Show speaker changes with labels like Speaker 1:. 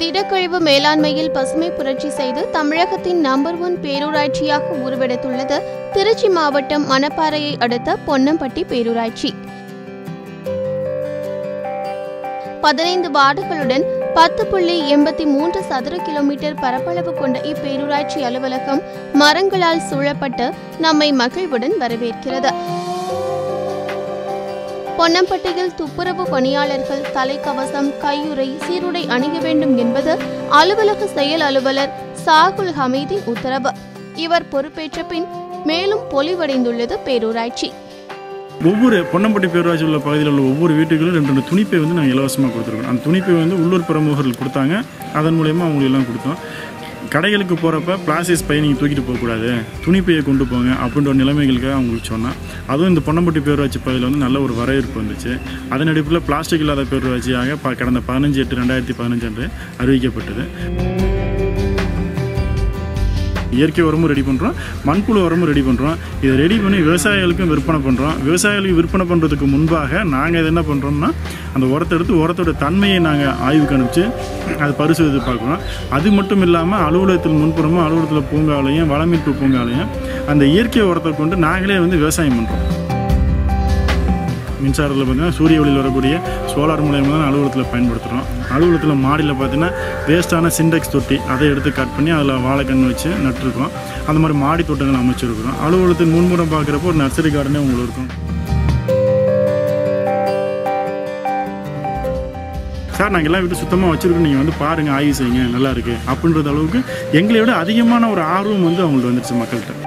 Speaker 1: திடக்கழிவு மேலாண்மையில் பசுமை புரட்சி செய்து தமிழகத்தின் நம்பர் ஒன் பேரூராட்சியாக உருவெடுத்துள்ளது திருச்சி மாவட்டம் மணப்பாறையை அடுத்த பொன்னம்பட்டி பேரூராட்சி பதினைந்து வார்டுகளுடன் பத்து புள்ளி எண்பத்தி மூன்று சதுர கிலோமீட்டர் பரப்பளவு கொண்ட இப்பேரூராட்சி அலுவலகம் மரங்களால் சூழப்பட்டு நம்மை மகிழ்வுடன் வரவேற்கிறது பொன்னம்பட்டியில் துப்புரவு பணியாளர்கள் தலைக்கவசம் கையுறை சீருடை அணிய வேண்டும் என்பது அலுவலக செயல் அலுவலர் சாகுல் ஹமீதின் உத்தரவு இவர் பொறுப்பேற்ற பின் மேலும் பொலிவடைந்துள்ளது பேரூராட்சி
Speaker 2: ஒவ்வொரு பொன்னம்பட்டி பேரூராட்சி உள்ள பகுதியில் உள்ள ஒவ்வொரு வீட்டுகளும் ரெண்டு ரெண்டு துணிப்பை வந்து நாங்கள் இலவசமாக கொடுத்துருக்கோம் அந்த துணிப்பை வந்து உள்ளூர் பிரமுகர்கள் கொடுத்தாங்க அதன் மூலயமா அவங்களுக்கு எல்லாம் கொடுத்தோம் கடைகளுக்கு போகிறப்ப பிளாஸ்டிக் பை நீங்கள் தூக்கிட்டு போகக்கூடாது துணிப்பையை கொண்டு போங்க அப்படின்ற ஒரு நிலைமைகளுக்காக அவங்களுக்கு சொன்னேன் அதுவும் இந்த பொன்னம்பட்டி பேரூராட்சி பகுதியில் வந்து நல்ல ஒரு வரவேற்பு வந்துச்சு அதன் அடிப்பில் பிளாஸ்டிக் இல்லாத பேரூராட்சியாக ப- கடந்த பதினஞ்சு எட்டு ரெண்டாயிரத்தி பதினஞ்சு அன்று அறிவிக்கப்பட்டது இயற்கை உரமும் ரெடி பண்ணுறோம் மண்புழு உரமும் ரெடி பண்ணுறோம் இதை ரெடி பண்ணி விவசாயிகளுக்கும் விற்பனை பண்ணுறோம் விவசாயிகளுக்கு விற்பனை பண்ணுறதுக்கு முன்பாக நாங்கள் இதை என்ன பண்ணுறோம்னா அந்த உரத்தை எடுத்து உரத்தோட தன்மையை நாங்கள் ஆய்வுக்கு அனுப்பிச்சு அது பரிசோதித்து பார்க்குறோம் அது மட்டும் இல்லாமல் அலுவலகத்தில் முன்புறமும் அலுவலகத்தில் பூங்காலையும் வளமீட்பு பூங்காலையும் அந்த இயற்கை உரத்தை கொண்டு நாங்களே வந்து விவசாயம் பண்ணுறோம் மின்சாரத்தில் பார்த்தீங்கன்னா சூரிய ஒளியில் வரக்கூடிய சோலார் மூலயமா தான் அலுவலகத்தில் பயன்படுத்துகிறோம் அலுவலகத்தில் மாடியில் பார்த்தீங்கன்னா வேஸ்ட்டான சிண்டெக்ஸ் தொட்டி அதை எடுத்து கட் பண்ணி அதில் வாழைக்கன்று வச்சு நட்டுருக்கோம் அந்த மாதிரி மாடி தோட்டங்கள் அமைச்சிருக்கிறோம் அலுவலகத்தின் முன்புறம் பார்க்குறப்போ ஒரு நர்சரி கார்டனே உங்களுக்கு இருக்கும் சார் நாங்கள் எல்லாம் வீட்டு சுத்தமாக வச்சுருக்கோம் நீங்கள் வந்து பாருங்கள் ஆய்வு செய்யுங்க நல்லா இருக்குது அப்படின்றது அளவுக்கு எங்களை விட அதிகமான ஒரு ஆர்வம் வந்து அவங்கள்ட்ட வந்துருச்சு மக்கள்கிட்ட